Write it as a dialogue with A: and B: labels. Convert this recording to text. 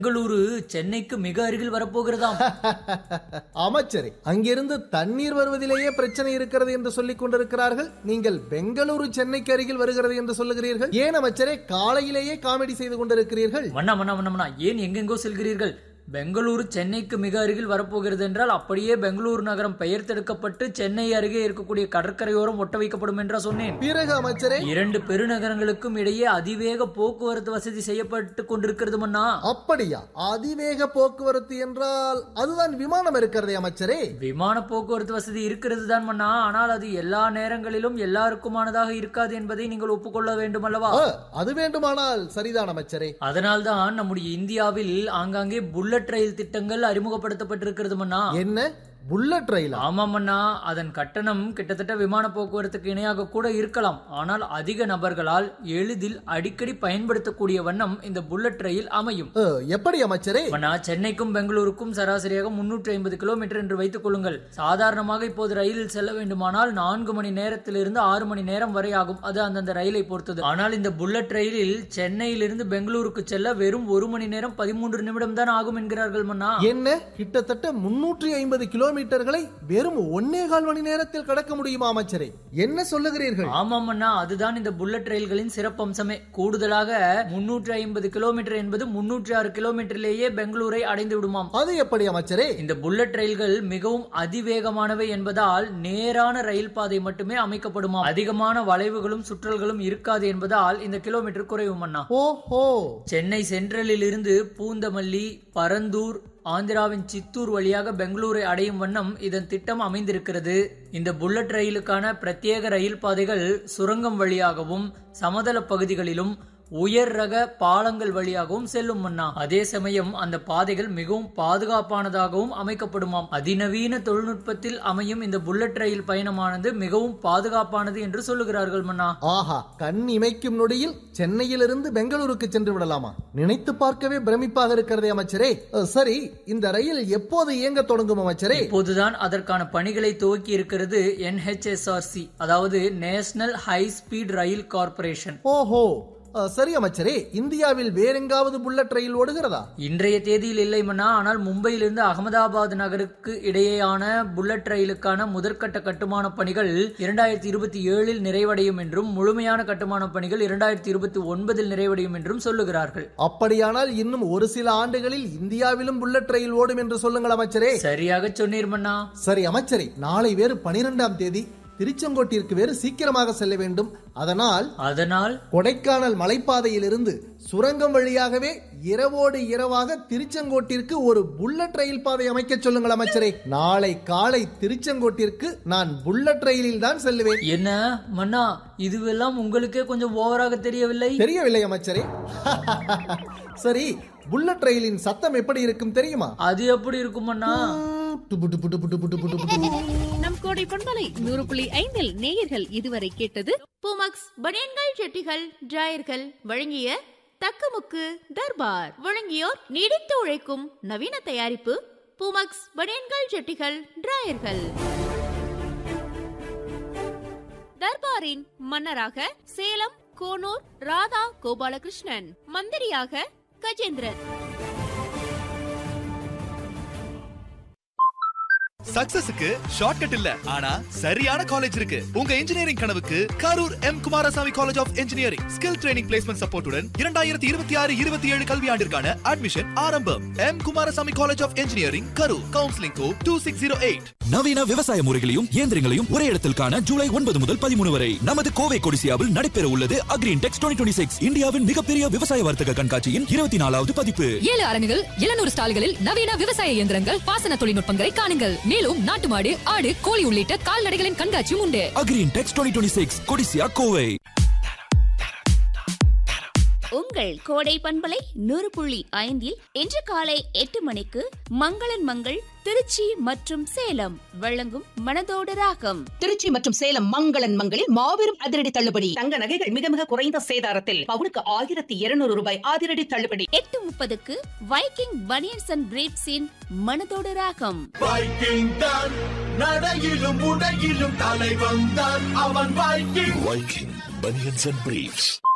A: பெங்களூரு சென்னைக்கு மிக அருகில் வரப்போகிறதாம்
B: அமைச்சரே அங்கிருந்து தண்ணீர் வருவதிலேயே பிரச்சனை இருக்கிறது என்று சொல்லிக் கொண்டிருக்கிறார்கள் நீங்கள் பெங்களூரு சென்னைக்கு அருகில் வருகிறது என்று சொல்லுகிறீர்கள் ஏன் அமைச்சரே காலையிலேயே காமெடி செய்து கொண்டிருக்கிறீர்கள்
A: மன்னா மன்னா மன்னா மன்னா ஏன் எங்கெங்கோ செல்கிறீர்கள் பெங்களூரு சென்னைக்கு மிக அருகில் வரப்போகிறது என்றால் அப்படியே பெங்களூரு நகரம் பெயர்த்தெடுக்கப்பட்டு சென்னை அருகே இருக்கக்கூடிய கடற்கரையோரம் ஒட்ட வைக்கப்படும் என்றா சொன்னேன்
B: பிறகு அமைச்சரே
A: இரண்டு பெருநகரங்களுக்கும் இடையே அதிவேக போக்குவரத்து வசதி செய்யப்பட்டு கொண்டிருக்கிறது மன்னா
B: அப்படியா அதிவேக போக்குவரத்து என்றால் அதுதான் விமானம் இருக்கிறதே அமைச்சரே
A: விமான போக்குவரத்து வசதி இருக்கிறது தான் மன்னா ஆனால் அது எல்லா நேரங்களிலும் எல்லாருக்குமானதாக இருக்காது என்பதை நீங்கள் ஒப்புக்கொள்ள வேண்டும் அல்லவா
B: ஆ, அது வேண்டுமானால் சரிதான் அமைச்சரே
A: அதனால்தான் நம்முடைய இந்தியாவில் ஆங்காங்கே புல்லட் ரயில் திட்டங்கள் அறிமுகப்படுத்தப்பட்டிருக்கிறது மன்னா
B: என்ன புல்லட் ரயிலா
A: ஆமாமண்ணா அதன் கட்டணம் கிட்டத்தட்ட விமான போக்குவரத்துக்கு இணையாக கூட இருக்கலாம் ஆனால் அதிக நபர்களால் எளிதில் அடிக்கடி பயன்படுத்தக்கூடிய வண்ணம் இந்த புல்லட் ரயில் அமையும்
B: ஆ, எப்படி அமைச்சரே
A: மன்னா சென்னைக்கும் பெங்களூருக்கும் சராசரியாக முன்னூற்றி ஐம்பது கிலோமீட்டர் என்று வைத்துக் கொள்ளுங்கள் சாதாரணமாக இப்போது ரயிலில் செல்ல வேண்டுமானால் நான்கு மணி நேரத்திலிருந்து ஆறு மணி நேரம் வரை ஆகும் அது அந்தந்த ரயிலை பொறுத்தது ஆனால் இந்த புல்லட் ரயிலில் சென்னையிலிருந்து பெங்களூருக்கு செல்ல வெறும் ஒரு மணி நேரம் பதிமூன்று நிமிடம் தான் ஆகும் என்கிறார்கள் மன்னா
B: என்ன கிட்டத்தட்ட முன்னூற்றி ஐம்பது கிலோமீட்டர்களை வெறும் ஒன்னே கால் மணி நேரத்தில் கடக்க முடியுமா அமைச்சரே என்ன சொல்லுகிறீர்கள்
A: ஆமாம் அண்ணா அதுதான் இந்த புல்லட் ரயில்களின் சிறப்பம்சமே கூடுதலாக முன்னூற்றி ஐம்பது கிலோமீட்டர் என்பது முன்னூற்றி ஆறு கிலோமீட்டரிலேயே பெங்களூரை அடைந்து விடுமாம்
B: அது எப்படி அமைச்சரே
A: இந்த புல்லட் ரயில்கள் மிகவும் அதிவேகமானவை என்பதால் நேரான ரயில் பாதை மட்டுமே அமைக்கப்படுமாம் அதிகமான வளைவுகளும் சுற்றல்களும் இருக்காது என்பதால் இந்த கிலோமீட்டர் குறையும் அண்ணா
B: ஓஹோ
A: சென்னை சென்ட்ரலில் இருந்து பூந்தமல்லி பரந்தூர் ஆந்திராவின் சித்தூர் வழியாக பெங்களூரை அடையும் வண்ணம் இதன் திட்டம் அமைந்திருக்கிறது இந்த புல்லட் ரயிலுக்கான பிரத்யேக ரயில் பாதைகள் சுரங்கம் வழியாகவும் சமதள பகுதிகளிலும் உயர் ரக பாலங்கள் வழியாகவும் செல்லும் மன்னா அதே சமயம் அந்த பாதைகள் மிகவும் பாதுகாப்பானதாகவும் அமைக்கப்படுமாம் அதிநவீன தொழில்நுட்பத்தில் அமையும் இந்த புல்லட் ரயில் பயணமானது மிகவும் பாதுகாப்பானது என்று சொல்லுகிறார்கள் மன்னா
B: ஆஹா கண் இமைக்கும் நொடியில் சென்னையிலிருந்து பெங்களூருக்கு சென்று விடலாமா நினைத்து பார்க்கவே பிரமிப்பாக இருக்கிறதே அமைச்சரே அஹ், சரி இந்த ரயில் எப்போது இயங்க தொடங்கும் அமைச்சரே
A: இப்போதுதான் அதற்கான பணிகளை துவக்கி இருக்கிறது என்ஹெச்எஸ்ஆர்சி அதாவது national high speed rail corporation
B: ஓஹோ அஹ், சரி அமைச்சரே இந்தியாவில் வேறெங்காவது புல்லட் ரயில் ஓடுகிறதா
A: இன்றைய தேதியில் இல்லை மன்னா ஆனால் மும்பையிலிருந்து அகமதாபாத் நகருக்கு இடையேயான புல்லட் ரயிலுக்கான முதற்கட்ட கட்டுமான பணிகள் இரண்டாயிரத்தி இருபத்தி ஏழில் நிறைவடையும் என்றும் முழுமையான கட்டுமான பணிகள் இரண்டாயிரத்தி இருபத்தி ஒன்பதில் நிறைவடையும் என்றும் சொல்லுகிறார்கள்
B: அப்படியானால் இன்னும் ஒரு சில ஆண்டுகளில் இந்தியாவிலும் புல்லட் ரயில் ஓடும் என்று சொல்லுங்கள் அமைச்சரே
A: சரியாக சொன்னீர் மன்னா
B: சரி அமைச்சரே நாளை வேறு பனிரெண்டாம் தேதி திருச்செங்கோட்டிற்கு வேறு சீக்கிரமாக செல்ல வேண்டும் அதனால்
A: அதனால்
B: கொடைக்கானல் மலைப்பாதையிலிருந்து சுரங்கம் வழியாகவே இரவோடு இரவாக திருச்செங்கோட்டிற்கு ஒரு புல்லட் ரயில் பாதை அமைக்க சொல்லுங்கள் அமைச்சரே நாளை காலை திருச்செங்கோட்டிற்கு நான் புல்லட் ரயிலில் தான் செல்லுவேன்
A: என்ன மன்னா இதுவெல்லாம் உங்களுக்கே கொஞ்சம் ஓவராக தெரியவில்லை
B: தெரியவில்லை அமைச்சரே சரி புல்லட் ரயிலின் சத்தம் எப்படி இருக்கும் தெரியுமா
A: அது எப்படி இருக்கும் மன்னா
B: டுபு டுபு டுபு டுபு டுபு டுபு டுபு.
C: நம் கோடை பண்பலை நூறு புள்ளி ஐந்தில் நேயர்கள் இதுவரை கேட்டது
D: பூமக்ஸ் பனியன்கள் செட்டிகள் டிராயர்கள் வழங்கிய தக்கமுக்கு தர்பார் வழங்கியோர் நீடித்து உழைக்கும் நவீன தயாரிப்பு பூமக்ஸ் பனியன்கள் செட்டிகள் டிராயர்கள் தர்பாரின் மன்னராக சேலம் கோனூர் ராதா கோபாலகிருஷ்ணன் மந்திரியாக கஜேந்திரன்
E: சக்சஸுக்கு ஷார்ட்கட் இல்ல ஆனா சரியான காலேஜ் இருக்கு உங்க இன்ஜினியரிங் கனவுக்கு Karur M Kumarasamy college of engineering skill training placement சப்போர்ட்டுடன் இரண்டாயிரத்தி இருபத்தி ஆறு இருபத்தி ஏழு கல்வியாண்டிற்கான அட்மிஷன் ஆரம்பம் M Kumarasamy college of engineering Karur counselling code two six zero eight
F: நவீன விவசாய முறைகளையும் இயந்திரங்களையும் ஒரே இடத்தில் காண ஜூலை ஒன்பது முதல் பதிமூணு வரை நமது கோவை கொடிசியாவில் நடைபெற உள்ளது அக்ரீன் டெக்ஸ் டுவெண்ட்டி சிக்ஸ் இந்தியாவின் மிகப்பெரிய விவசாய வர்த்தக கண்காட்சியின் இருபத்தி நாலாவது பதிப்பு
G: ஏழு அரங்குகள் எழுநூறு ஸ்டால்களில் நவீன விவசாய இயந்திரங்கள் பாசன தொழில்நுட்பங்களை காணுங்கள் மேலும் நாட்டு மாடு ஆடு கோழி உள்ளிட்ட கால்நடைகளின் கண்காட்சியும் உண்டு
F: Agri Intex twenty six Codissia Kovai
D: உங்கள் கோடை பண்பலை நூறு புள்ளி ஐந்தில் இன்று காலை எட்டு மணிக்கு மங்களன் மங்கள் திருச்சி மற்றும் சேலம் வழங்கும் மனதோடு ராகம்
H: திருச்சி மற்றும் சேலம் மங்களன் மங்களில் மாபெரும் அதிரடி தள்ளுபடி தங்க நகைகள் மிக மிக குறைந்த சேதாரத்தில் பவுனுக்கு ஆயிரத்தி இருநூறு ரூபாய் அதிரடி தள்ளுபடி
D: எட்டு முப்பதுக்கு வைக்கிங் பனியன்ஸ் அண்ட் பிரீட்ஸின் மனதோடு ராகம்
I: வைக்கிங் தான் நடையிலும் உடையிலும் தலை வந்தான் அவன் Viking
F: Viking banians and briefs